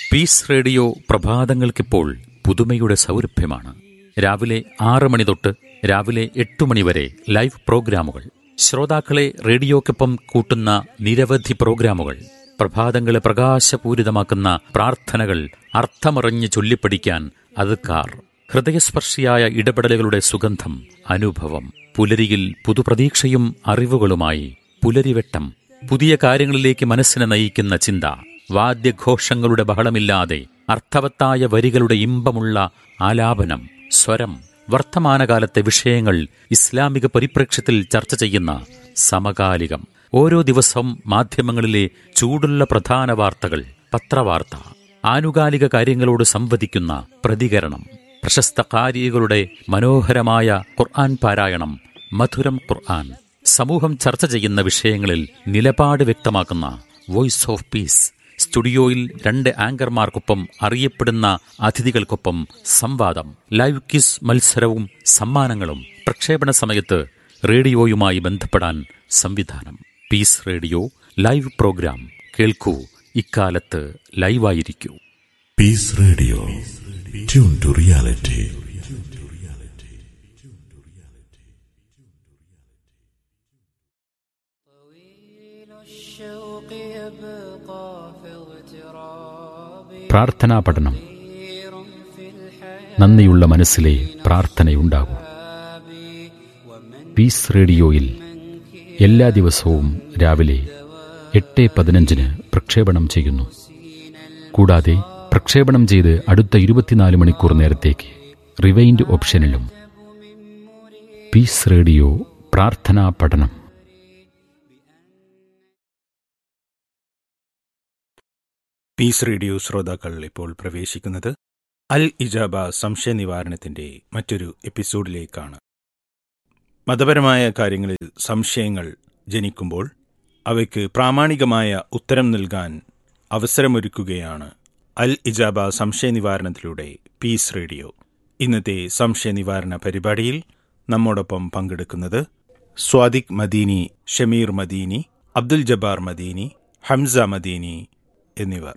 Piece radio പ്രഭാതങ്ങൾക്കിപ്പോൾ പുതുമയുടെ സൗരഭ്യമാണ് രാവിലെ ആറ് മണി തൊട്ട് രാവിലെ എട്ട് മണി വരെ ലൈവ് പ്രോഗ്രാമുകൾ ശ്രോതാക്കളെ റേഡിയോക്കൊപ്പം കൂട്ടുന്ന നിരവധി പ്രോഗ്രാമുകൾ പ്രഭാതങ്ങളെ പ്രകാശപൂരിതമാക്കുന്ന പ്രാർത്ഥനകൾ അർത്ഥമറിഞ്ഞ് ചൊല്ലിപ്പഠിക്കാൻ അതുക്കാർ ഹൃദയസ്പർശിയായ ഇടപെടലുകളുടെ സുഗന്ധം അനുഭവം പുലരിയിൽ പുതുപ്രതീക്ഷയും അറിവുകളുമായി പുലരിവെട്ടം പുതിയ കാര്യങ്ങളിലേക്ക് മനസ്സിനെ നയിക്കുന്ന ചിന്ത വാദ്യഘോഷങ്ങളുടെ ബഹളമില്ലാതെ അർത്ഥവത്തായ വരികളുടെ ഇമ്പമുള്ള ആലാപനം സ്വരം വർത്തമാനകാലത്തെ വിഷയങ്ങൾ ഇസ്ലാമിക പരിപ്രേക്ഷ്യത്തിൽ ചർച്ച ചെയ്യുന്ന സമകാലികം ഓരോ ദിവസവും മാധ്യമങ്ങളിലെ ചൂടുള്ള പ്രധാന വാർത്തകൾ പത്രവാർത്ത ആനുകാലിക കാര്യങ്ങളോട് സംവദിക്കുന്ന പ്രതികരണം പ്രശസ്ത കാരികളുടെ മനോഹരമായ ഖുർആൻ പാരായണം മധുരം ഖുർആൻ സമൂഹം ചർച്ച ചെയ്യുന്ന വിഷയങ്ങളിൽ നിലപാട് വ്യക്തമാക്കുന്ന വോയിസ് ഓഫ് പീസ് സ്റ്റുഡിയോയിൽ രണ്ട് ആങ്കർമാർക്കൊപ്പം അറിയപ്പെടുന്ന അതിഥികൾക്കൊപ്പം സംവാദം ലൈവ് ക്വിസ് മത്സരവും സമ്മാനങ്ങളും പ്രക്ഷേപണ സമയത്ത് റേഡിയോയുമായി ബന്ധപ്പെടാൻ സംവിധാനം പീസ് റേഡിയോ ലൈവ് പ്രോഗ്രാം കേൾക്കൂ ഇക്കാലത്ത് ലൈവായിരിക്കൂ peace radio tune to reality الشوق يبقى في اغتراب പ്രാർത്ഥനാ പഠനം كثير في الحياة നന്ദിയുള്ള മനസ്സിലെ പ്രാർത്ഥനയുണ്ടാകൂ പീസ് റേഡിയോയിൽ എല്ലാ ദിവസവും രാവിലെ എട്ട് പതിനഞ്ചിന് പ്രക്ഷേപണം ചെയ്യുന്നു കൂടാതെ പ്രക്ഷേപണം ചെയ്ത് അടുത്ത ഇരുപത്തിനാല് മണിക്കൂർ നേരത്തേക്ക് റിവൈൻഡ് ഓപ്ഷനിലും പീസ് റേഡിയോ പ്രാർത്ഥനാ പഠനം പീസ് റേഡിയോ ശ്രോതാക്കൾ ഇപ്പോൾ പ്രവേശിക്കുന്നത് അൽ ഇജാബ സംശയ നിവാരണത്തിന്റെ മറ്റൊരു എപ്പിസോഡിലേക്കാണ് മതപരമായ കാര്യങ്ങളിൽ സംശയങ്ങൾ ജനിക്കുമ്പോൾ അവയ്ക്ക് പ്രാമാണികമായ ഉത്തരം നൽകാൻ അവസരമൊരുക്കുകയാണ് അൽ ഇജാബ സംശയ നിവാരണത്തിലൂടെ പീസ് റേഡിയോ ഇന്നത്തെ സംശയ നിവാരണ പരിപാടിയിൽ നമ്മോടൊപ്പം പങ്കെടുക്കുന്നത് സ്വാദിഖ് മദീനി ഷമീർ മദീനി അബ്ദുൽ ജബ്ബാർ മദീനി ഹംസ മദീനി എന്നിവർ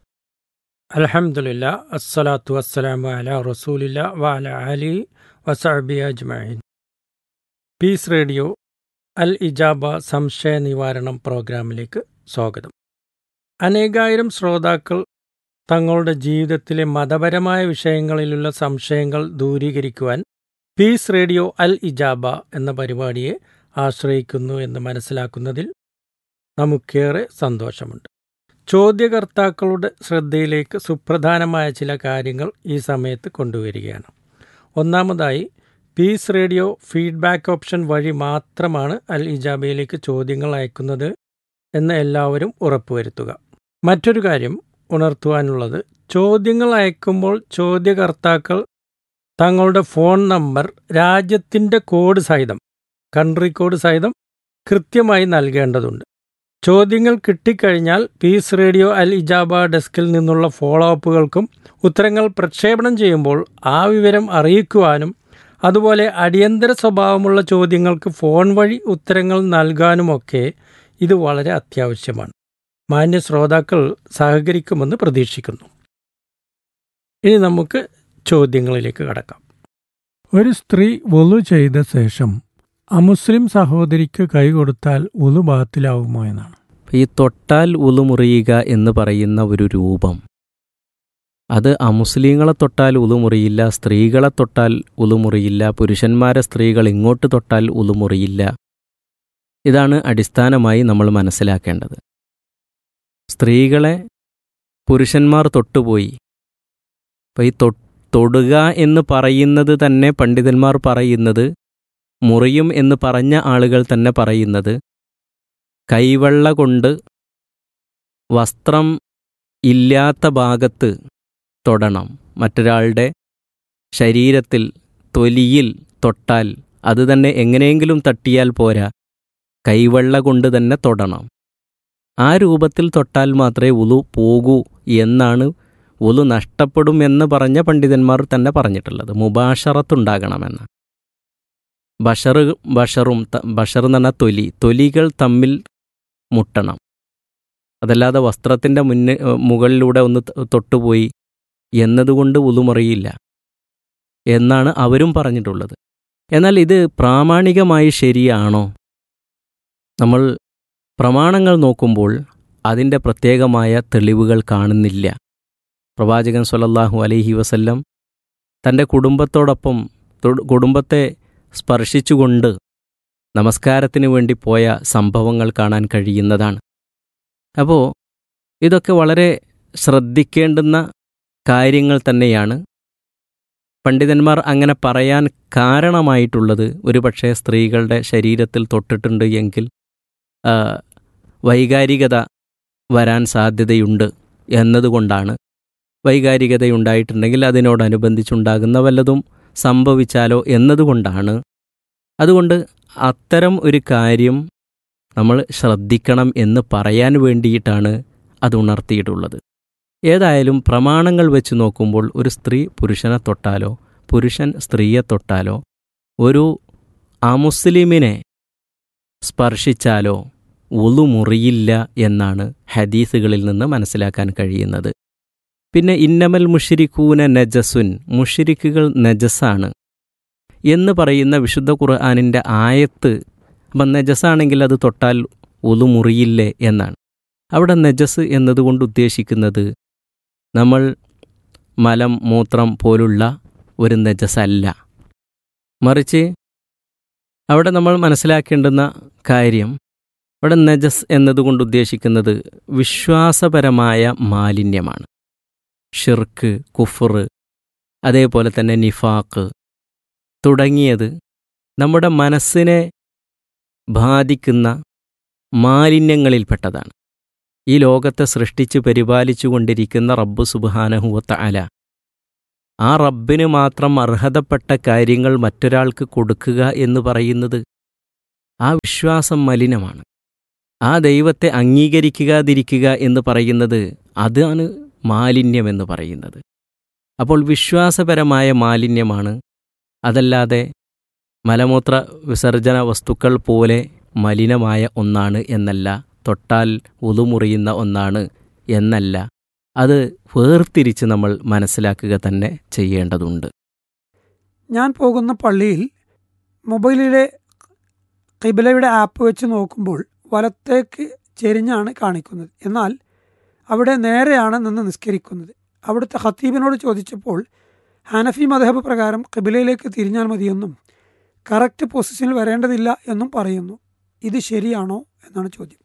അലഹമുല്ല അസ്സലാത്തു വസ്സലാമു അല റസൂലില്ല വഅല അലി വസഅബി അജ്മഈൻ പീസ് റേഡിയോ അൽ ഇജാബ സംശയ നിവാരണം പ്രോഗ്രാമിലേക്ക് സ്വാഗതം അനേകായിരം ശ്രോതാക്കൾ തങ്ങളുടെ ജീവിതത്തിലെ മതപരമായ വിഷയങ്ങളിലുള്ള സംശയങ്ങൾ ദൂരീകരിക്കുവാൻ പീസ് റേഡിയോ അൽ ഇജാബ എന്ന പരിപാടിയെ ആശ്രയിക്കുന്നു എന്ന് മനസ്സിലാക്കുന്നതിൽ നമുക്കേറെ സന്തോഷമുണ്ട് ചോദ്യകർത്താക്കളുടെ ശ്രദ്ധയിലേക്ക് സുപ്രധാനമായ ചില കാര്യങ്ങൾ ഈ സമയത്ത് കൊണ്ടുവരികയാണ് ഒന്നാമതായി പീസ് റേഡിയോ ഫീഡ്ബാക്ക് ഓപ്ഷൻ വഴി മാത്രമാണ് അൽ ഇജാബയിലേക്ക് ചോദ്യങ്ങൾ അയക്കുന്നത് എന്ന് എല്ലാവരും ഉറപ്പുവരുത്തുക മറ്റൊരു കാര്യം ഉണർത്തുവാനുള്ളത് ചോദ്യങ്ങൾ അയക്കുമ്പോൾ ചോദ്യകർത്താക്കൾ തങ്ങളുടെ ഫോൺ നമ്പർ രാജ്യത്തിൻ്റെ കോഡ് സഹിതം കൺട്രി കോഡ് സഹിതം കൃത്യമായി നൽകേണ്ടതുണ്ട് ചോദ്യങ്ങൾ കിട്ടിക്കഴിഞ്ഞാൽ പീസ് റേഡിയോ അൽ ഇജാബ ഡെസ്കിൽ നിന്നുള്ള ഫോളോ അപ്പുകൾക്കും ഉത്തരങ്ങൾ പ്രക്ഷേപണം ചെയ്യുമ്പോൾ ആ വിവരം അറിയിക്കുവാനും അതുപോലെ അടിയന്തര സ്വഭാവമുള്ള ചോദ്യങ്ങൾക്ക് ഫോൺ വഴി ഉത്തരങ്ങൾ നൽകാനുമൊക്കെ ഇത് വളരെ അത്യാവശ്യമാണ് മാന്യ ശ്രോതാക്കൾ സഹകരിക്കുമെന്ന് പ്രതീക്ഷിക്കുന്നു ഇനി നമുക്ക് ചോദ്യങ്ങളിലേക്ക് കടക്കാം ഒരു സ്ത്രീ വുളു ചെയ്ത ശേഷം അമുസ്ലിം സഹോദരിക്ക് കൈ കൊടുത്താൽ ഉളു ബാത്തിലാവുമോ എന്നാണ് ഈ തൊട്ടാൽ ഉളുമുറിയുക എന്ന് പറയുന്ന ഒരു രൂപം അത് അമുസ്ലിങ്ങളെ തൊട്ടാൽ ഉളുമുറിയില്ല സ്ത്രീകളെ തൊട്ടാൽ ഉളുമുറിയില്ല പുരുഷന്മാരെ സ്ത്രീകൾ ഇങ്ങോട്ട് തൊട്ടാൽ ഉളുമുറിയില്ല ഇതാണ് അടിസ്ഥാനമായി നമ്മൾ മനസ്സിലാക്കേണ്ടത് സ്ത്രീകളെ പുരുഷന്മാർ തൊട്ടുപോയി അപ്പോൾ ഈ തൊ- തൊടുക എന്ന് പറയുന്നത് തന്നെ പണ്ഡിതന്മാർ പറയുന്നത് മുറിയും എന്ന് പറഞ്ഞ ആളുകൾ തന്നെ പറയുന്നത് കൈവെള്ള കൊണ്ട് വസ്ത്രം ഇല്ലാത്ത ഭാഗത്ത് തൊടണം മറ്റൊരാളുടെ ശരീരത്തിൽ തൊലിയിൽ തൊട്ടാൽ അത് തന്നെ എങ്ങനെയെങ്കിലും തട്ടിയാൽ പോരാ കൈവെള്ള കൊണ്ട് തന്നെ തൊടണം ആ രൂപത്തിൽ തൊട്ടാൽ മാത്രമേ ഉലു പോകൂ എന്നാണ് ഉലു നഷ്ടപ്പെടും എന്ന് പറഞ്ഞ പണ്ഡിതന്മാർ തന്നെ പറഞ്ഞിട്ടുള്ളത് മുബാഷറത്തുണ്ടാകണമെന്ന് ബഷർ ബഷറും ത- ബഷർ എന്ന് പറഞ്ഞാൽ തൊലി തൊലികൾ തമ്മിൽ മുട്ടണം അതല്ലാതെ വസ്ത്രത്തിൻ്റെ മുന്നിൽ മുകളിലൂടെ ഒന്ന് ത- തൊട്ടുപോയി എന്നതുകൊണ്ട് ഉളുമുറിയില്ല എന്നാണ് അവരും പറഞ്ഞിട്ടുള്ളത് എന്നാൽ ഇത് പ്രാമാണികമായി ശരിയാണോ നമ്മൾ പ്രമാണങ്ങൾ നോക്കുമ്പോൾ അതിൻ്റെ പ്രത്യേകമായ തെളിവുകൾ കാണുന്നില്ല പ്രവാചകൻ സ്വല്ലല്ലാഹു അലൈഹി വസല്ലം തൻ്റെ കുടുംബത്തോടൊപ്പം തൊ- കുടുംബത്തെ സ്പർശിച്ചുകൊണ്ട് നമസ്കാരത്തിന് വേണ്ടി പോയ സംഭവങ്ങൾ കാണാൻ കഴിയുന്നതാണ് അപ്പോൾ ഇതൊക്കെ വളരെ ശ്രദ്ധിക്കേണ്ടുന്ന കാര്യങ്ങൾ തന്നെയാണ് പണ്ഡിതന്മാർ അങ്ങനെ പറയാൻ കാരണമായിട്ടുള്ളത് ഒരുപക്ഷെ സ്ത്രീകളുടെ ശരീരത്തിൽ തൊട്ടിട്ടുണ്ട് എങ്കിൽ ആ, വൈകാരികത വരാൻ സാധ്യതയുണ്ട് എന്നതുകൊണ്ടാണ് വൈകാരികതയുണ്ടായിട്ടുണ്ടെങ്കിൽ അതിനോടനുബന്ധിച്ചുണ്ടാകുന്ന വല്ലതും സംഭവിച്ചാലോ എന്നതുകൊണ്ടാണ് അതുകൊണ്ട് അത്തരം ഒരു കാര്യം നമ്മൾ ശ്രദ്ധിക്കണം എന്ന് പറയാൻ വേണ്ടിയിട്ടാണ് അത് ഉണർത്തിയിട്ടുള്ളത് ഏതായാലും പ്രമാണങ്ങൾ വെച്ച് നോക്കുമ്പോൾ ഒരു സ്ത്രീ പുരുഷനെ തൊട്ടാലോ പുരുഷൻ സ്ത്രീയെ തൊട്ടാലോ ഒരു അമുസ്ലിമിനെ സ്പർശിച്ചാലോ ഉളു മുറിയില്ല എന്നാണ് ഹദീസുകളിൽ നിന്ന് മനസ്സിലാക്കാൻ കഴിയുന്നത് പിന്നെ ഇന്നമൽ മുഷിരിക്കൂന നജസുൻ മുഷിരിക്കുകൾ നജസാണ് എന്ന് പറയുന്ന വിശുദ്ധ ഖുർആാനിൻ്റെ ആയത്ത് അപ്പം നജസാണെങ്കിൽ അത് തൊട്ടാൽ ഉളു മുറിയില്ലേ എന്നാണ് അവിടെ നജസ് എന്നതുകൊണ്ട് ഉദ്ദേശിക്കുന്നത് നമ്മൾ മലം മൂത്രം പോലുള്ള ഒരു നജസല്ല മറിച്ച് അവിടെ നമ്മൾ മനസ്സിലാക്കേണ്ടുന്ന കാര്യം അവിടെ നജസ് എന്നതുകൊണ്ട് ഉദ്ദേശിക്കുന്നത് വിശ്വാസപരമായ മാലിന്യമാണ് ഷിർക്ക് കുഫർ അതേപോലെ തന്നെ നിഫാക്ക് തുടങ്ങിയത് നമ്മുടെ മനസ്സിനെ ബാധിക്കുന്ന മാലിന്യങ്ങളിൽപ്പെട്ടതാണ് ഈ ലോകത്തെ സൃഷ്ടിച്ച് പരിപാലിച്ചു കൊണ്ടിരിക്കുന്ന റബ്ബ് സുബാനഹുവത്ത അല ആ റബ്ബിന് മാത്രം അർഹതപ്പെട്ട കാര്യങ്ങൾ മറ്റൊരാൾക്ക് കൊടുക്കുക എന്ന് പറയുന്നത് ആ വിശ്വാസം മലിനമാണ് ആ ദൈവത്തെ അംഗീകരിക്കാതിരിക്കുക എന്ന് പറയുന്നത് അതാണ് മാലിന്യമെന്ന് പറയുന്നത് അപ്പോൾ വിശ്വാസപരമായ മാലിന്യമാണ് അതല്ലാതെ മലമൂത്ര വിസർജന വസ്തുക്കൾ പോലെ മലിനമായ ഒന്നാണ് എന്നല്ല തൊട്ടാൽ ഉതുമുറിയുന്ന ഒന്നാണ് എന്നല്ല അത് വേർതിരിച്ച് നമ്മൾ മനസ്സിലാക്കുക തന്നെ ചെയ്യേണ്ടതുണ്ട് ഞാൻ പോകുന്ന പള്ളിയിൽ മൊബൈലിലെ കിബിലയുടെ ആപ്പ് വെച്ച് നോക്കുമ്പോൾ വലത്തേക്ക് ചെരിഞ്ഞാണ് കാണിക്കുന്നത് എന്നാൽ അവിടെ നേരെയാണ് നിന്ന് നിസ്കരിക്കുന്നത് അവിടുത്തെ ഹത്തീബിനോട് ചോദിച്ചപ്പോൾ ഹനഫി മധബ് പ്രകാരം കിബിലയിലേക്ക് തിരിഞ്ഞാൽ മതിയെന്നും കറക്റ്റ് പൊസിഷനിൽ വരേണ്ടതില്ല എന്നും പറയുന്നു ഇത് ശരിയാണോ എന്നാണ് ചോദ്യം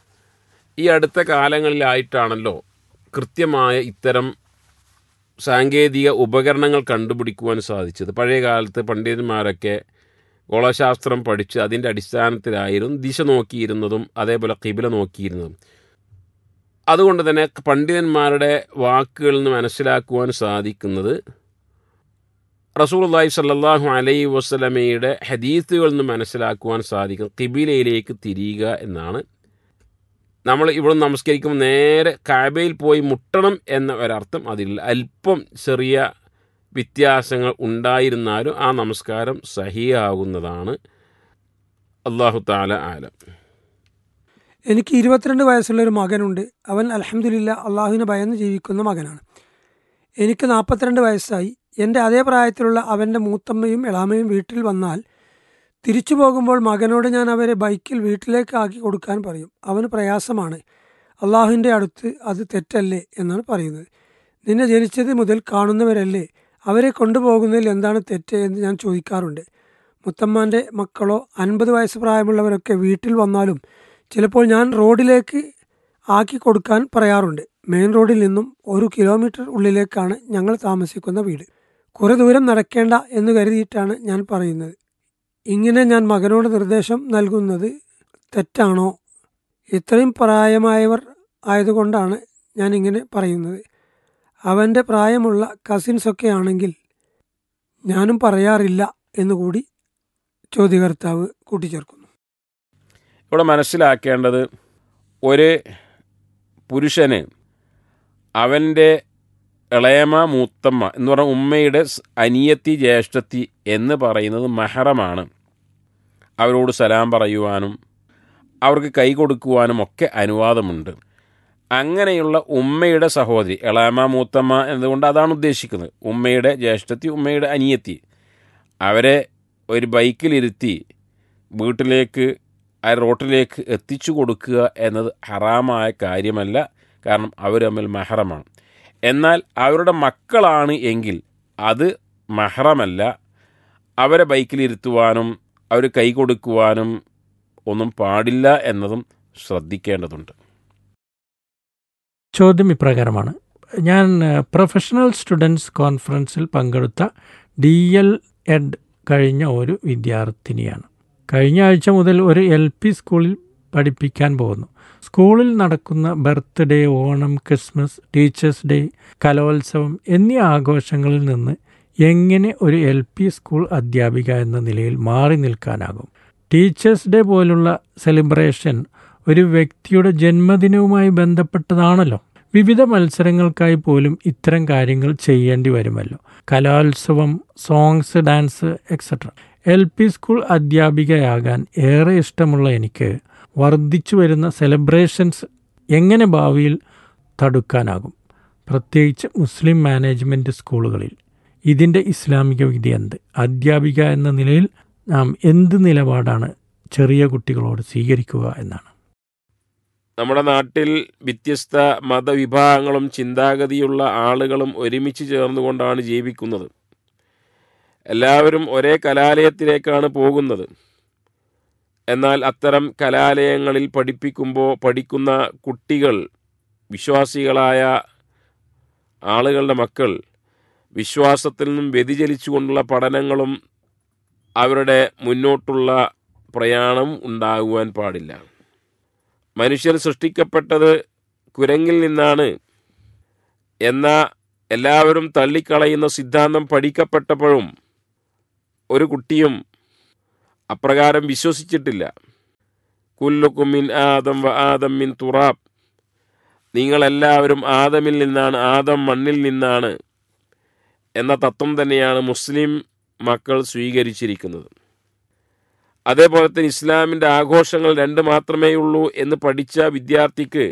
ഈ അടുത്ത കാലങ്ങളിലായിട്ടാണല്ലോ കൃത്യമായ ഇത്തരം സാങ്കേതിക ഉപകരണങ്ങൾ കണ്ടുപിടിക്കുവാൻ സാധിച്ചത് പഴയ കാലത്ത് പണ്ഡിതന്മാരൊക്കെ ഗോളശാസ്ത്രം പഠിച്ച് അതിൻ്റെ അടിസ്ഥാനത്തിലായിരുന്നു ദിശ നോക്കിയിരുന്നതും അതേപോലെ കിബില നോക്കിയിരുന്നതും അതുകൊണ്ട് തന്നെ പണ്ഡിതന്മാരുടെ വാക്കുകളിൽ നിന്ന് മനസ്സിലാക്കുവാൻ സാധിക്കുന്നത് റസൂലുള്ളാഹി സല്ലല്ലാഹു അലൈഹി വസല്ലമയുടെ ഹദീസുകളിൽ നിന്ന് മനസ്സിലാക്കുവാൻ സാധിക്കും കിബിലയിലേക്ക് തിരിയുക എന്നാണ് നമ്മൾ ഇവിടെ നമസ്കരിക്കുമ്പോൾ നേരെ കാബയിൽ പോയി മുട്ടണം എന്ന ഒരർത്ഥം അതിൽ അല്പം ചെറിയ വ്യത്യാസങ്ങൾ ഉണ്ടായിരുന്നാലും ആ നമസ്കാരം സഹിയാകുന്നതാണ് അള്ളാഹു താല ആലം എനിക്ക് ഇരുപത്തിരണ്ട് വയസ്സുള്ള ഒരു മകനുണ്ട് അവൻ അലഹമില്ല അള്ളാഹുവിനെ ഭയന്ന് ജീവിക്കുന്ന മകനാണ് എനിക്ക് നാൽപ്പത്തിരണ്ട് വയസ്സായി എൻ്റെ അതേ പ്രായത്തിലുള്ള അവൻ്റെ മൂത്തമ്മയും എളാമയും വീട്ടിൽ വന്നാൽ തിരിച്ചു പോകുമ്പോൾ മകനോട് ഞാൻ അവരെ ബൈക്കിൽ വീട്ടിലേക്ക് ആക്കി കൊടുക്കാൻ പറയും അവന് പ്രയാസമാണ് അള്ളാഹുവിൻ്റെ അടുത്ത് അത് തെറ്റല്ലേ എന്നാണ് പറയുന്നത് നിന്നെ ജനിച്ചത് മുതൽ കാണുന്നവരല്ലേ അവരെ കൊണ്ടുപോകുന്നതിൽ എന്താണ് തെറ്റ് എന്ന് ഞാൻ ചോദിക്കാറുണ്ട് മുത്തമ്മാൻ്റെ മക്കളോ അൻപത് വയസ്സ് പ്രായമുള്ളവരൊക്കെ വീട്ടിൽ വന്നാലും ചിലപ്പോൾ ഞാൻ റോഡിലേക്ക് ആക്കി കൊടുക്കാൻ പറയാറുണ്ട് മെയിൻ റോഡിൽ നിന്നും ഒരു കിലോമീറ്റർ ഉള്ളിലേക്കാണ് ഞങ്ങൾ താമസിക്കുന്ന വീട് കുറെ ദൂരം നടക്കേണ്ട എന്ന് കരുതിയിട്ടാണ് ഞാൻ പറയുന്നത് ഇങ്ങനെ ഞാൻ മകനോട് നിർദ്ദേശം നൽകുന്നത് തെറ്റാണോ ഇത്രയും പ്രായമായവർ ആയതുകൊണ്ടാണ് ഞാൻ ഇങ്ങനെ പറയുന്നത് അവൻ്റെ പ്രായമുള്ള കസിൻസൊക്കെ ആണെങ്കിൽ ഞാനും പറയാറില്ല എന്നുകൂടി ചോദ്യകർത്താവ് കൂട്ടിച്ചേർക്കുന്നു ഇവിടെ മനസ്സിലാക്കേണ്ടത് ഒരു പുരുഷന് അവൻ്റെ ഇളയമ മൂത്തമ്മ എന്ന് പറഞ്ഞ ഉമ്മയുടെ സ് അനിയത്തി ജ്യേഷ്ഠത്തി എന്ന് പറയുന്നത് മെഹറമാണ് അവരോട് സലാം പറയുവാനും അവർക്ക് കൈ കൊടുക്കുവാനും ഒക്കെ അനുവാദമുണ്ട് അങ്ങനെയുള്ള ഉമ്മയുടെ സഹോദരി എളാമ മൂത്തമ്മ എന്നതുകൊണ്ട് അതാണ് ഉദ്ദേശിക്കുന്നത് ഉമ്മയുടെ ജ്യേഷ്ഠത്തി ഉമ്മയുടെ അനിയത്തി അവരെ ഒരു ബൈക്കിലിരുത്തി വീട്ടിലേക്ക് ആ റോട്ടിലേക്ക് എത്തിച്ചു കൊടുക്കുക എന്നത് ഹറാമായ കാര്യമല്ല കാരണം അവർ തമ്മിൽ മെഹറമാണ് എന്നാൽ അവരുടെ മക്കളാണ് എങ്കിൽ അത് മെഹറമല്ല അവരെ ബൈക്കിലിരുത്തുവാനും അവർ കൈ കൊടുക്കുവാനും ഒന്നും പാടില്ല എന്നതും ശ്രദ്ധിക്കേണ്ടതുണ്ട് ചോദ്യം ഇപ്രകാരമാണ് ഞാൻ ഏഹ്, പ്രൊഫഷണൽ സ്റ്റുഡൻസ് കോൺഫറൻസിൽ പങ്കെടുത്ത ഡി എൽ എഡ് കഴിഞ്ഞ ഒരു വിദ്യാർത്ഥിനിയാണ് കഴിഞ്ഞ ആഴ്ച മുതൽ ഒരു എൽ പി സ്കൂളിൽ പഠിപ്പിക്കാൻ പോകുന്നു സ്കൂളിൽ നടക്കുന്ന birthday Onam Christmas teachers day കലോത്സവം എന്നീ ആഘോഷങ്ങളിൽ നിന്ന് എങ്ങനെ ഒരു എൽ പി സ്കൂൾ അധ്യാപിക എന്ന നിലയിൽ മാറി നിൽക്കാനാകും ടീച്ചേഴ്സ് ഡേ പോലുള്ള സെലിബ്രേഷൻ ഒരു വ്യക്തിയുടെ ജന്മദിനവുമായി ബന്ധപ്പെട്ടതാണല്ലോ വിവിധ മത്സരങ്ങൾക്കായി പോലും ഇത്തരം കാര്യങ്ങൾ ചെയ്യേണ്ടി വരുമല്ലോ കലോത്സവം songs dance etcetera L P school അധ്യാപികയാകാൻ ഏറെ ഇഷ്ടമുള്ള എനിക്ക് വർദ്ധിച്ചു വരുന്ന സെലിബ്രേഷൻസ് എങ്ങനെ ഭാവിയിൽ തടുക്കാനാകും പ്രത്യേകിച്ച് മുസ്ലിം മാനേജ്മെൻറ്റ് സ്കൂളുകളിൽ ഇതിൻ്റെ ഇസ്ലാമിക വിധി എന്ത് അധ്യാപിക എന്ന നിലയിൽ നാം എന്ത് നിലപാടാണ് ചെറിയ കുട്ടികളോട് സ്വീകരിക്കുക എന്നാണ് നമ്മുടെ നാട്ടിൽ വ്യത്യസ്ത മതവിഭാഗങ്ങളും ചിന്താഗതിയുള്ള ആളുകളും ഒരുമിച്ച് ചേർന്നുകൊണ്ടാണ് ജീവിക്കുന്നത് എല്ലാവരും ഒരേ കലാലയത്തിലേക്കാണ് പോകുന്നത് എന്നാൽ അത്തരം കലാലയങ്ങളിൽ പഠിപ്പിക്കുമ്പോൾ പഠിക്കുന്ന കുട്ടികൾ വിശ്വാസികളായ ആളുകളുടെ മക്കൾ വിശ്വാസത്തിൽ നിന്നും വ്യതിചലിച്ചുകൊണ്ടുള്ള പഠനങ്ങളും അവരുടെ മുന്നോട്ടുള്ള പ്രയാണം ഉണ്ടാകുവാൻ പാടില്ല മനുഷ്യർ സൃഷ്ടിക്കപ്പെട്ടത് കുരങ്ങിൽ നിന്നാണ് എന്ന എല്ലാവരും തള്ളിക്കളയുന്ന സിദ്ധാന്തം പഠിക്കപ്പെട്ടപ്പോഴും ഒരു കുട്ടിയും അപ്രകാരം വിശ്വസിച്ചിട്ടില്ല കുല്ലുക്കും മിൻ ആദം വ ആദം മിൻ തുറാബ് നിങ്ങളെല്ലാവരും ആദമിൽ നിന്നാണ് ആദം മണ്ണിൽ നിന്നാണ് എന്ന തത്വം തന്നെയാണ് മുസ്ലിം മക്കൾ സ്വീകരിച്ചിരിക്കുന്നത് അതേപോലെ തന്നെ ഇസ്ലാമിൻ്റെ ആഘോഷങ്ങൾ രണ്ട് മാത്രമേ ഉള്ളൂ എന്ന് പഠിച്ച വിദ്യാർത്ഥിക്ക്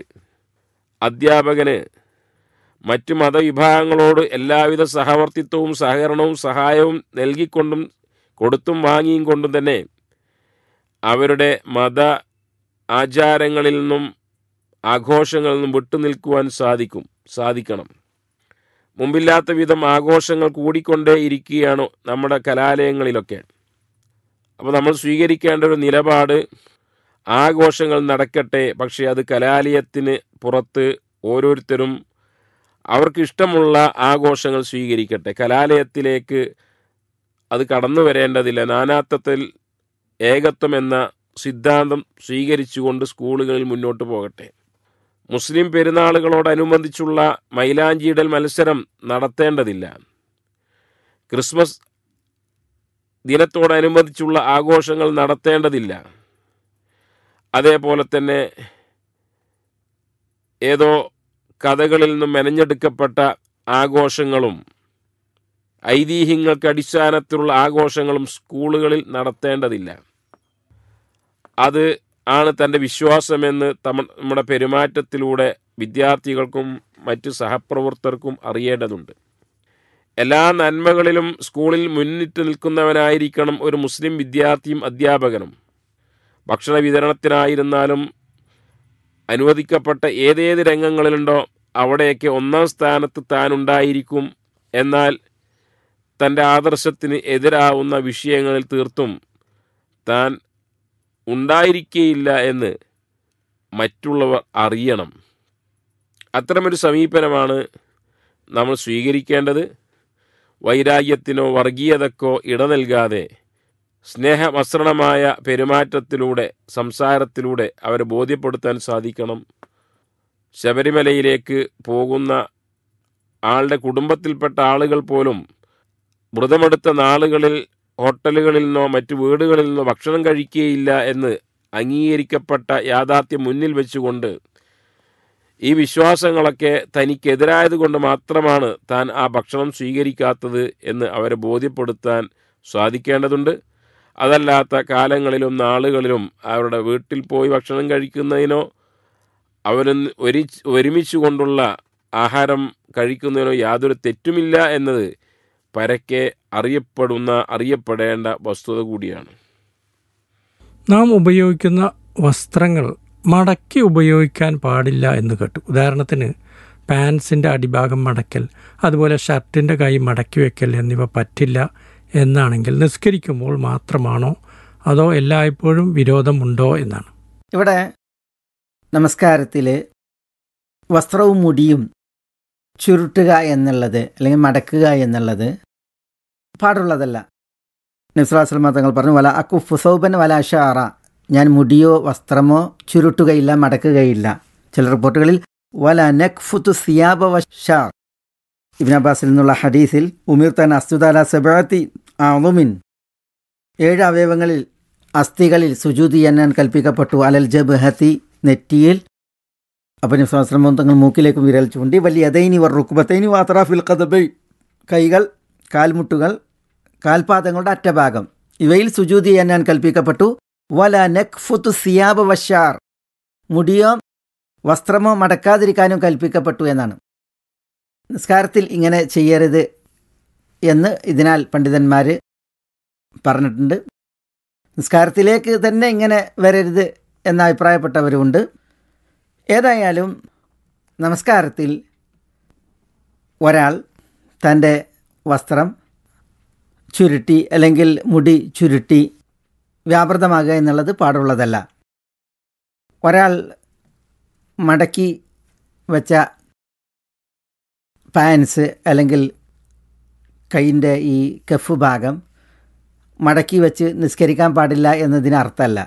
അധ്യാപകന് മറ്റു മതവിഭാഗങ്ങളോട് എല്ലാവിധ സഹവർത്തിത്വവും സഹകരണവും സഹായവും നൽകിക്കൊണ്ടും കൊടുത്തും വാങ്ങിയും കൊണ്ടും തന്നെ അവരുടെ മത ആചാരങ്ങളിൽ നിന്നും ആഘോഷങ്ങളിൽ നിന്നും വിട്ടുനിൽക്കുവാൻ സാധിക്കും സാധിക്കണം മുമ്പില്ലാത്ത വിധം ആഘോഷങ്ങൾ കൂടിക്കൊണ്ടേ ഇരിക്കുകയാണ് നമ്മുടെ കലാലയങ്ങളിലൊക്കെ അപ്പോൾ നമ്മൾ സ്വീകരിക്കേണ്ട ഒരു നിലപാട് ആഘോഷങ്ങൾ നടക്കട്ടെ പക്ഷേ അത് കലാലയത്തിന് പുറത്ത് ഓരോരുത്തരും അവർക്ക് ഇഷ്ടമുള്ള ആഘോഷങ്ങൾ സ്വീകരിക്കട്ടെ കലാലയത്തിലേക്ക് അത് കടന്നു വരേണ്ടതില്ല നാനാത്വത്തിൽ ഏകത്വം എന്ന സിദ്ധാന്തം സ്വീകരിച്ചുകൊണ്ട് സ്കൂളുകളിൽ മുന്നോട്ട് പോകട്ടെ മുസ്ലിം പെരുന്നാളുകളോടനുബന്ധിച്ചുള്ള മൈലാഞ്ചിയിടൽ മത്സരം നടത്തേണ്ടതില്ല ക്രിസ്മസ് ദിനത്തോടനുബന്ധിച്ചുള്ള ആഘോഷങ്ങൾ നടത്തേണ്ടതില്ല അതേപോലെ തന്നെ ഏതോ കഥകളിൽ നിന്നും മെനഞ്ഞെടുക്കപ്പെട്ട ആഘോഷങ്ങളും ഐതിഹ്യങ്ങൾക്ക് അടിസ്ഥാനത്തിലുള്ള ആഘോഷങ്ങളും സ്കൂളുകളിൽ നടത്തേണ്ടതില്ല അത് ആണ് തൻ്റെ വിശ്വാസമെന്ന് തമ നമ്മുടെ പെരുമാറ്റത്തിലൂടെ വിദ്യാർത്ഥികൾക്കും മറ്റ് സഹപ്രവർത്തകർക്കും അറിയേണ്ടതുണ്ട് എല്ലാ നന്മകളിലും സ്കൂളിൽ മുന്നിട്ട് നിൽക്കുന്നവനായിരിക്കണം ഒരു മുസ്ലിം വിദ്യാർത്ഥിയും അധ്യാപകനും ഭക്ഷണ വിതരണത്തിനായിരുന്നാലും അനുവദിക്കപ്പെട്ട ഏതേത് രംഗങ്ങളിലുണ്ടോ അവിടെയൊക്കെ ഒന്നാം സ്ഥാനത്ത് താൻ ഉണ്ടായിരിക്കും എന്നാൽ തൻ്റെ ആദർശത്തിന് എതിരാവുന്ന വിഷയങ്ങളിൽ തീർത്തും താൻ ഉണ്ടായിരിക്കേയില്ല എന്ന് മറ്റുള്ളവർ അറിയണം അത്തരമൊരു സമീപനമാണ് നമ്മൾ സ്വീകരിക്കേണ്ടത് വൈരാഗ്യത്തിനോ വർഗീയതക്കോ ഇട നൽകാതെ സ്നേഹമസൃണമായ പെരുമാറ്റത്തിലൂടെ സംസാരത്തിലൂടെ അവരെ ബോധ്യപ്പെടുത്താൻ സാധിക്കണം ശബരിമലയിലേക്ക് പോകുന്ന ആളുടെ കുടുംബത്തിൽപ്പെട്ട ആളുകൾ പോലും വ്രതമെടുത്ത നാളുകളിൽ ഹോട്ടലുകളിൽ നിന്നോ മറ്റു വീടുകളിൽ നിന്നോ ഭക്ഷണം കഴിക്കുകയില്ല എന്ന് അംഗീകരിക്കപ്പെട്ട യാഥാർത്ഥ്യം മുന്നിൽ വെച്ചുകൊണ്ട് ഈ വിശ്വാസങ്ങളൊക്കെ തനിക്കെതിരായത് കൊണ്ട് മാത്രമാണ് താൻ ആ ഭക്ഷണം സ്വീകരിക്കാത്തത് എന്ന് അവരെ ബോധ്യപ്പെടുത്താൻ സാധിക്കേണ്ടതുണ്ട് അതല്ലാത്ത കാലങ്ങളിലും നാളുകളിലും അവരുടെ വീട്ടിൽ പോയി ഭക്ഷണം കഴിക്കുന്നതിനോ അവരൊന്ന് ഒരു ഒരുമിച്ച് കൊണ്ടുള്ള ആഹാരം കഴിക്കുന്നതിനോ യാതൊരു തെറ്റുമില്ല എന്നത് പരക്കെ അറിയപ്പെടുന്ന അറിയപ്പെടേണ്ട വസ്തുത കൂടിയാണ് നാം ഉപയോഗിക്കുന്ന വസ്ത്രങ്ങൾ മടക്കി ഉപയോഗിക്കാൻ പാടില്ല എന്ന് കേട്ടു ഉദാഹരണത്തിന് പാൻസിൻ്റെ അടിഭാഗം മടക്കൽ അതുപോലെ ഷർട്ടിൻ്റെ കൈ മടക്കി വെക്കൽ എന്നിവ പറ്റില്ല എന്നാണെങ്കിൽ നിസ്കരിക്കുമ്പോൾ മാത്രമാണോ അതോ എല്ലായ്പ്പോഴും വിരോധമുണ്ടോ എന്നാണ് ഇവിടെ നമസ്കാരത്തിൽ വസ്ത്രവും മുടിയും ചുരുട്ടുക എന്നുള്ളത് അല്ലെങ്കിൽ മടക്കുക എന്നുള്ളത് പാടുള്ളതല്ല നിസ്ലാസ്ലമ തങ്ങൾ പറഞ്ഞു വല അക്കുഫ് സൗബൻ വല ഷാറ ഞാൻ മുടിയോ വസ്ത്രമോ ചുരുട്ടുകയില്ല മടക്കുകയില്ല ചില റിപ്പോർട്ടുകളിൽ വല നഖ്ഫുത്തു സിയാബ വഷാർ ഇബിൻ അബ്ബാസിൽ നിന്നുള്ള ഹദീസിൽ ഉമീർ തൻ അസ്തുദാല സെബാത്തി ആളുമിൻ ഏഴ് അവയവങ്ങളിൽ അസ്ഥികളിൽ സുജൂതി ചെയ്യാൻ ഞാൻ കൽപ്പിക്കപ്പെട്ടു അലൽ ജബ്ഹത്തി നെറ്റിയിൽ അപ്പം സ്വാശ്രമം തങ്ങൾ മൂക്കിലേക്ക് വിരൽ ചൂണ്ടി വലിയ അതൈനി വർ റുക്കുബത്തൈനി വാത്രാഫിൽ കഥബൈ കൈകൾ കാൽമുട്ടുകൾ കാൽപാദങ്ങളുടെ അറ്റഭാഗം ഇവയിൽ സുജൂതി ചെയ്യാൻ ഞാൻ കൽപ്പിക്കപ്പെട്ടു വല നെഖ്ഫുത്തു സിയാബ വഷാർ മുടിയോ വസ്ത്രമോ മടക്കാതിരിക്കാനും കൽപ്പിക്കപ്പെട്ടു എന്നാണ് നിസ്കാരത്തിൽ ഇങ്ങനെ ചെയ്യരുത് എന്ന് ഇതിനാൽ പണ്ഡിതന്മാർ പറഞ്ഞിട്ടുണ്ട് നിസ്കാരത്തിലേക്ക് തന്നെ ഇങ്ങനെ വരരുത് എന്ന അഭിപ്രായപ്പെട്ടവരുമുണ്ട് ഏതായാലും നമസ്കാരത്തിൽ ഒരാൾ തൻ്റെ വസ്ത്രം ചുരുട്ടി അല്ലെങ്കിൽ മുടി ചുരുട്ടി വ്യാപൃതമാകുക എന്നുള്ളത് പാടുള്ളതല്ല ഒരാൾ മടക്കി വെച്ച പാൻസ് അല്ലെങ്കിൽ കൈയിൻ്റെ ഈ കഫ് ഭാഗം മടക്കി വെച്ച് നിസ്കരിക്കാൻ പാടില്ല എന്നതിന് അർത്ഥമല്ല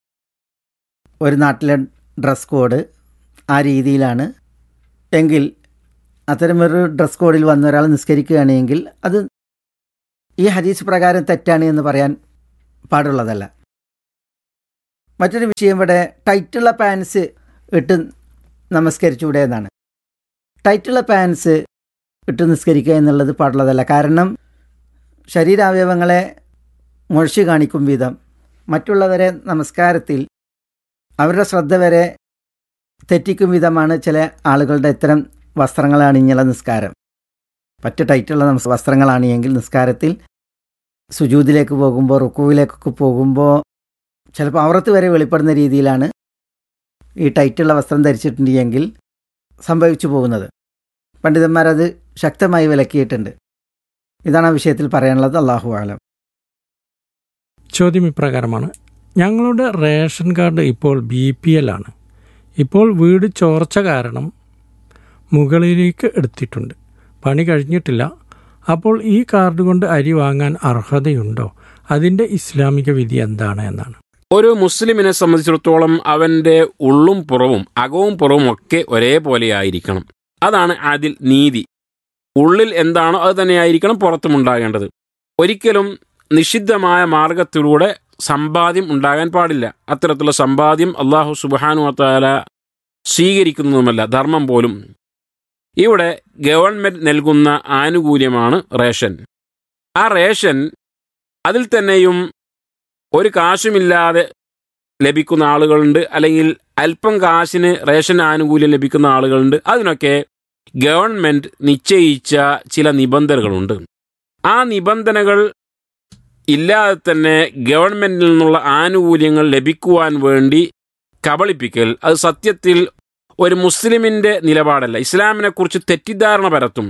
ഒരു നാട്ടിലെ ഡ്രസ് കോഡ് ആ രീതിയിലാണ് എങ്കിൽ അത്തരമൊരു ഡ്രസ് കോഡിൽ വന്ന ഒരാൾ നിസ്കരിക്കുകയാണെങ്കിൽ അത് ഈ ഹദീസ് പ്രകാരം തെറ്റാണ് എന്ന് പറയാൻ പാടുള്ളതല്ല മറ്റൊരു വിഷയം ഇവിടെ ടൈറ്റുള്ള പാൻസ് ഇട്ട് നമസ്കരിച്ചുകൂടെ എന്നാണ് ടൈറ്റുള്ള പാൻസ് ഇട്ട് നിസ്കരിക്കുക എന്നുള്ളത് പാടുള്ളതല്ല കാരണം ശരീരാവയവങ്ങളെ മുഴച്ചു കാണിക്കും വിധം മറ്റുള്ളവരെ നമസ്കാരത്തിൽ അവരുടെ ശ്രദ്ധ വരെ തെറ്റിക്കും വിധമാണ് ചില ആളുകളുടെ ഇത്തരം വസ്ത്രങ്ങൾ അണിഞ്ഞുള്ള നിസ്കാരം പറ്റ ടൈറ്റുള്ള നമസ് വസ്ത്രങ്ങൾ അണിയെങ്കിൽ നിസ്കാരത്തിൽ സുജൂതിലേക്ക് പോകുമ്പോൾ റുക്കുവിലേക്കൊക്കെ പോകുമ്പോൾ ചിലപ്പോൾ അവറത്ത് വരെ വെളിപ്പെടുന്ന രീതിയിലാണ് ഈ ടൈറ്റുള്ള വസ്ത്രം ധരിച്ചിട്ടുണ്ടെങ്കിൽ സംഭവിച്ചു പോകുന്നത് പണ്ഡിതന്മാരത് ശക്തമായി വിലക്കിയിട്ടുണ്ട് ഇതാണ് ആ വിഷയത്തിൽ പറയാനുള്ളത് അള്ളാഹു ആലം ചോദ്യം ഇപ്രകാരമാണ് ഞങ്ങളുടെ റേഷൻ കാർഡ് ഇപ്പോൾ ബി പി എൽ ആണ് ഇപ്പോൾ വീട് ചോർച്ച കാരണം മുകളിലേക്ക് എടുത്തിട്ടുണ്ട് പണി കഴിഞ്ഞിട്ടില്ല അപ്പോൾ ഈ കാർഡ് കൊണ്ട് അരി വാങ്ങാൻ അർഹതയുണ്ടോ അതിൻ്റെ ഇസ്ലാമിക വിധി എന്താണ് എന്നാണ് ഒരു മുസ്ലിമിനെ സംബന്ധിച്ചിടത്തോളം അവന്റെ ഉള്ളും പുറവും അകവും പുറവും ഒക്കെ ഒരേപോലെ ആയിരിക്കണം അതാണ് അതിൽ നീതി ഉള്ളിൽ എന്താണോ അത് തന്നെയായിരിക്കണം പുറത്തും ഉണ്ടാകേണ്ടത് ഒരിക്കലും നിഷിദ്ധമായ മാർഗത്തിലൂടെ സമ്പാദ്യം ഉണ്ടാകാൻ പാടില്ല അത്തരത്തിലുള്ള സമ്പാദ്യം അള്ളാഹു സുബാനു വത്താല സ്വീകരിക്കുന്നതുമല്ല ധർമ്മം പോലും ഇവിടെ ഗവൺമെന്റ് നൽകുന്ന ആനുകൂല്യമാണ് റേഷൻ ആ റേഷൻ അതിൽ തന്നെയും ഒരു കാശുമില്ലാതെ ലഭിക്കുന്ന ആളുകളുണ്ട് അല്ലെങ്കിൽ അല്പം കാശിന് റേഷൻ ആനുകൂല്യം ലഭിക്കുന്ന ആളുകളുണ്ട് അതിനൊക്കെ ഗവൺമെന്റ് നിശ്ചയിച്ച ചില നിബന്ധനകളുണ്ട് ആ നിബന്ധനകൾ ഇല്ലാതെ തന്നെ ഗവൺമെന്റിൽ നിന്നുള്ള ആനുകൂല്യങ്ങൾ ലഭിക്കുവാൻ വേണ്ടി കബളിപ്പിക്കൽ അത് സത്യത്തിൽ ഒരു മുസ്ലിമിന്റെ നിലപാടല്ല ഇസ്ലാമിനെ കുറിച്ച് തെറ്റിദ്ധാരണ പരത്തും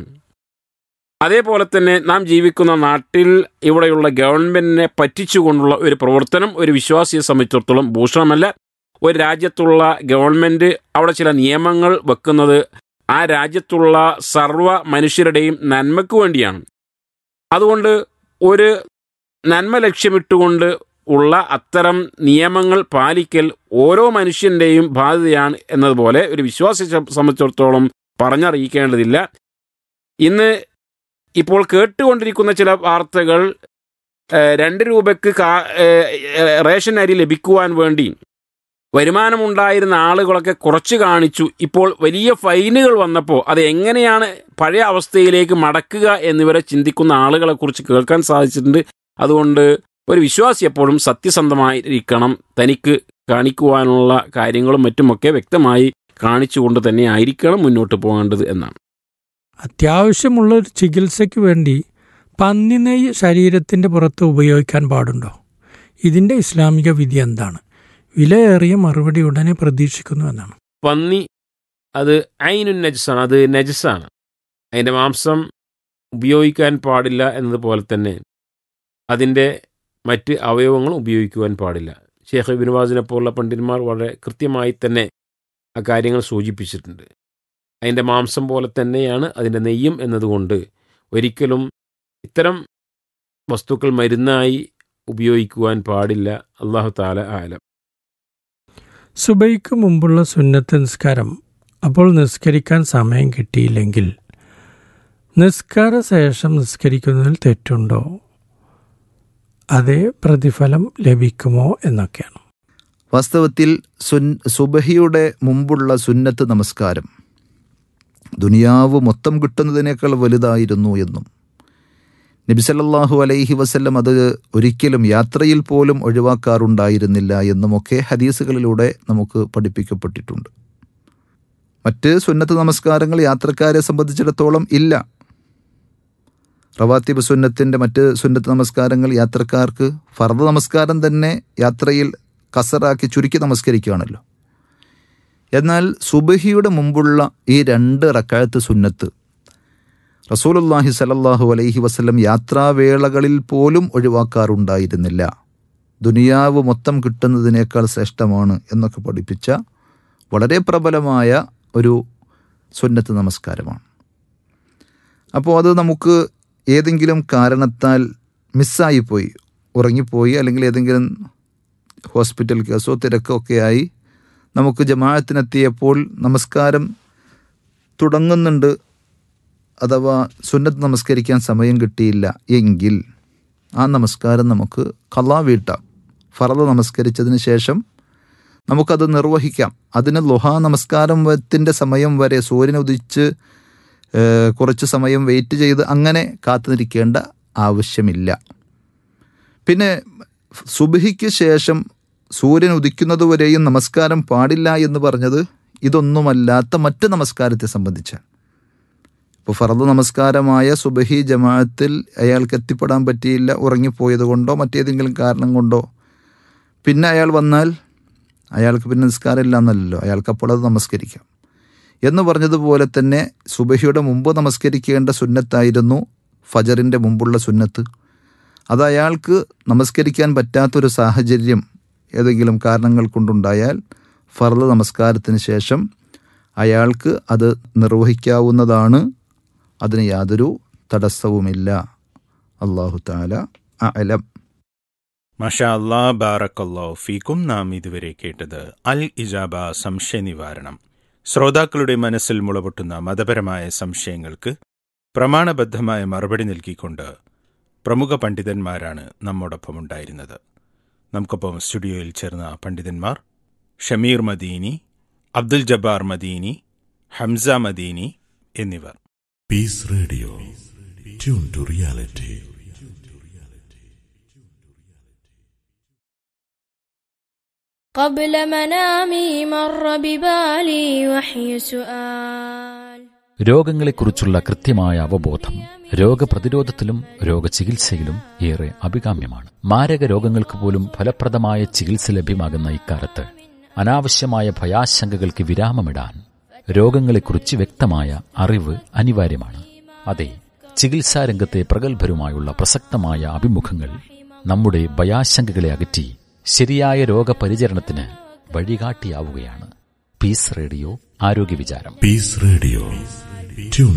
അതേപോലെ തന്നെ നാം ജീവിക്കുന്ന നാട്ടിൽ ഇവിടെയുള്ള ഗവൺമെന്റിനെ പറ്റിച്ചുകൊണ്ടുള്ള ഒരു പ്രവർത്തനം ഒരു വിശ്വാസിയെ സംബന്ധിച്ചിടത്തോളം ഭൂഷണമല്ല ഒരു രാജ്യത്തുള്ള ഗവൺമെന്റ് അവിടെ ചില നിയമങ്ങൾ വെക്കുന്നത് ആ രാജ്യത്തുള്ള സർവ്വ മനുഷ്യരുടെയും നന്മയ്ക്ക് വേണ്ടിയാണ് അതുകൊണ്ട് ഒരു നന്മ ലക്ഷ്യമിട്ടുകൊണ്ട് ഉള്ള അത്തരം നിയമങ്ങൾ പാലിക്കൽ ഓരോ മനുഷ്യന്റെയും ബാധ്യതയാണ് എന്നതുപോലെ ഒരു വിശ്വാസിയെ സംബന്ധിച്ചിടത്തോളം പറഞ്ഞറിയിക്കേണ്ടതില്ല ഇന്ന് ഇപ്പോൾ കേട്ടുകൊണ്ടിരിക്കുന്ന ചില വാർത്തകൾ ഏഹ്, രണ്ട് രൂപയ്ക്ക് കാ- ഏഹ്, റേഷൻ അരി ലഭിക്കുവാൻ വേണ്ടി വരുമാനമുണ്ടായിരുന്ന ആളുകളൊക്കെ കുറച്ച് കാണിച്ചു ഇപ്പോൾ വലിയ ഫൈനുകൾ വന്നപ്പോൾ അത് എങ്ങനെയാണ് പഴയ അവസ്ഥയിലേക്ക് മടക്കുക എന്നിവരെ ചിന്തിക്കുന്ന ആളുകളെ കുറിച്ച് കേൾക്കാൻ സാധിച്ചിട്ടുണ്ട് അതുകൊണ്ട് ഒരു വിശ്വാസി എപ്പോഴും സത്യസന്ധമായിരിക്കണം തനിക്ക് കാണിക്കുവാനുള്ള കാര്യങ്ങളും മറ്റുമൊക്കെ വ്യക്തമായി കാണിച്ചുകൊണ്ട് തന്നെ ആയിരിക്കണം മുന്നോട്ട് പോകേണ്ടത് എന്നാണ് അത്യാവശ്യമുള്ള ഒരു ചികിത്സയ്ക്ക് വേണ്ടി പന്നിനെയ്യ് ശരീരത്തിൻ്റെ പുറത്ത് ഉപയോഗിക്കാൻ പാടുണ്ടോ ഇതിൻ്റെ ഇസ്ലാമിക വിധി എന്താണ് വിലയേറിയ മറുപടി ഉടനെ പ്രതീക്ഷിക്കുന്നു എന്നാണ് പന്നി അത് അയിനു നജസാണ് അത് നജസാണ് അതിൻ്റെ മാംസം ഉപയോഗിക്കാൻ പാടില്ല എന്നതുപോലെ തന്നെ അതിൻ്റെ മറ്റ് അവയവങ്ങൾ ഉപയോഗിക്കുവാൻ പാടില്ല ഷേഖ് ബിനുവാസിനെ പോലുള്ള പണ്ഡിതന്മാർ വളരെ കൃത്യമായി തന്നെ ആ കാര്യങ്ങൾ സൂചിപ്പിച്ചിട്ടുണ്ട് അതിൻ്റെ മാംസം പോലെ തന്നെയാണ് അതിൻ്റെ നെയ്യും എന്നതുകൊണ്ട് ഒരിക്കലും ഇത്തരം വസ്തുക്കൾ മരുന്നായി ഉപയോഗിക്കുവാൻ പാടില്ല അള്ളാഹു താല ആലം സുബൈക്ക് മുമ്പുള്ള സുന്നത്ത് നിസ്കാരം അപ്പോൾ നിസ്കരിക്കാൻ സമയം കിട്ടിയില്ലെങ്കിൽ നിസ്കാര ശേഷം നിസ്കരിക്കുന്നതിൽ തെറ്റുണ്ടോ അതേ പ്രതിഫലം ലഭിക്കുമോ എന്നൊക്കെയാണ് വാസ്തവത്തിൽ സുൻ സുബഹിയുടെ മുമ്പുള്ള സുന്നത്ത് നമസ്കാരം ദുനിയാവ് മൊത്തം കിട്ടുന്നതിനേക്കാൾ വലുതായിരുന്നു എന്നും നബിസല്ലാഹു അലൈഹി വസല്ലം അത് ഒരിക്കലും യാത്രയിൽ പോലും ഒഴിവാക്കാറുണ്ടായിരുന്നില്ല എന്നുമൊക്കെ ഹദീസുകളിലൂടെ നമുക്ക് പഠിപ്പിക്കപ്പെട്ടിട്ടുണ്ട് മറ്റ് സുന്നത്ത് നമസ്കാരങ്ങൾ യാത്രക്കാരെ സംബന്ധിച്ചിടത്തോളം ഇല്ല റവാത്തിബ് സുന്നത്തിൻ്റെ മറ്റ് സുന്നത്ത് നമസ്കാരങ്ങൾ യാത്രക്കാർക്ക് ഫർദ് നമസ്കാരം തന്നെ യാത്രയിൽ കസറാക്കി ചുരുക്കി നമസ്കരിക്കുകയാണല്ലോ എന്നാൽ സുബഹിയുടെ മുമ്പുള്ള ഈ രണ്ട് റക്കായത്ത് സുന്നത്ത് റസൂലുല്ലാഹി സലല്ലാഹു അലൈഹി വസല്ലം യാത്രാവേളകളിൽ പോലും ഒഴിവാക്കാറുണ്ടായിരുന്നില്ല ദുനിയാവ് മൊത്തം കിട്ടുന്നതിനേക്കാൾ ശ്രേഷ്ഠമാണ് എന്നൊക്കെ പഠിപ്പിച്ച വളരെ പ്രബലമായ ഒരു സുന്നത്ത് നമസ്കാരമാണ് അപ്പോൾ അത് നമുക്ക് ഏതെങ്കിലും കാരണത്താൽ മിസ്സായിപ്പോയി ഉറങ്ങിപ്പോയി അല്ലെങ്കിൽ ഏതെങ്കിലും ഹോസ്പിറ്റൽ കേസോ തിരക്കോ ഒക്കെ ആയി നമുക്ക് ജമാഅത്തിനെത്തിയപ്പോൾ നമസ്കാരം തുടങ്ങുന്നുണ്ട് അഥവാ സുന്നത്ത് നമസ്കരിക്കാൻ സമയം കിട്ടിയില്ല എങ്കിൽ ആ നമസ്കാരം നമുക്ക് കലാ വീട്ടാം ഫറദ് നമസ്കരിച്ചതിന് ശേഷം നമുക്കത് നിർവഹിക്കാം അതിന് ലുഹാ നമസ്കാരത്തിൻ്റെ സമയം വരെ സൂര്യൻ ഉദിച്ച് ഏഹ്, കുറച്ച് സമയം വെയിറ്റ് ചെയ്ത് അങ്ങനെ കാത്തുനിൽക്കേണ്ട ആവശ്യമില്ല പിന്നെ സുബഹിക്ക് ശേഷം സൂര്യൻ ഉദിക്കുന്നതുവരെയും നമസ്കാരം പാടില്ല എന്ന് പറഞ്ഞത് ഇതൊന്നുമല്ലാത്ത മറ്റ് നമസ്കാരത്തെ സംബന്ധിച്ചാണ് ഇപ്പോൾ ഫറദ് നമസ്കാരമായ സുബഹി ജമാഅത്തിൽ അയാൾക്ക് എത്തിപ്പെടാൻ പറ്റിയില്ല ഉറങ്ങിപ്പോയത് കൊണ്ടോ മറ്റേതെങ്കിലും കാരണം കൊണ്ടോ പിന്നെ അയാൾ വന്നാൽ അയാൾക്ക് പിന്നെ നിസ്കാരം ഇല്ല എന്നല്ലല്ലോ അയാൾക്ക് അപ്പോൾ അത് നമസ്കരിക്കാം എന്ന് പറഞ്ഞതുപോലെ തന്നെ സുബഹിയുടെ മുമ്പ് നമസ്കരിക്കേണ്ട സുന്നത്തായിരുന്നു ഫജറിൻ്റെ മുമ്പുള്ള സുന്നത്ത് അത് അയാൾക്ക് നമസ്കരിക്കാൻ പറ്റാത്തൊരു സാഹചര്യം ഏതെങ്കിലും കാരണങ്ങൾ കൊണ്ടുണ്ടായാൽ ഫർദ് നമസ്കാരത്തിന് ശേഷം അയാൾക്ക് അത് നിർവഹിക്കാവുന്നതാണ് അതിന് യാതൊരു തടസ്സവുമില്ല അള്ളാഹു താല അലം മഷാ അല്ലാ ബാറക്കല്ലോ ഫീക്കും നാം ഇതുവരെ കേട്ടത് അൽ ഇജാബ സംശയ നിവാരണം ശ്രോതാക്കളുടെ മനസ്സിൽ മുളപൊട്ടുന്ന മതപരമായ സംശയങ്ങൾക്ക് പ്രമാണബദ്ധമായ മറുപടി നൽകിക്കൊണ്ട് പ്രമുഖ പണ്ഡിതന്മാരാണ് നമ്മോടൊപ്പം ഉണ്ടായിരുന്നത് നമുക്കൊപ്പം സ്റ്റുഡിയോയിൽ ചേർന്ന പണ്ഡിതന്മാർ ഷമീർ മദീനി അബ്ദുൽ ജബ്ബാർ മദീനി ഹംസ മദീനി എന്നിവർ Peace Radio. Tune to reality. قبل منامي مر ببالي وحي سؤال രോഗങ്ങളെക്കുറിച്ചുള്ള കൃത്യമായ അവബോധം രോഗപ്രതിരോധത്തിലും രോഗചികിത്സയിലും ഏറെ അഭികാമ്യമാണ് മാരക രോഗങ്ങൾക്ക് പോലും ഫലപ്രദമായ ചികിത്സ ലഭ്യമാകുന്ന ഇക്കാലത്ത് അനാവശ്യമായ ഭയാശങ്കകൾക്ക് വിരാമമിടാൻ രോഗങ്ങളെക്കുറിച്ച് വ്യക്തമായ അറിവ് അനിവാര്യമാണ് അതെ ചികിത്സാ രംഗത്തെ പ്രഗത്ഭരുമായുള്ള പ്രസക്തമായ അഭിമുഖങ്ങൾ നമ്മുടെ ഭയാശങ്കകളെ അകറ്റി ശരിയായ രോഗപരിചരണത്തിന് വഴികാട്ടിയാവുകയാണ് പീസ് റേഡിയോ ആരോഗ്യ വിചാരം Peace Radio. Tune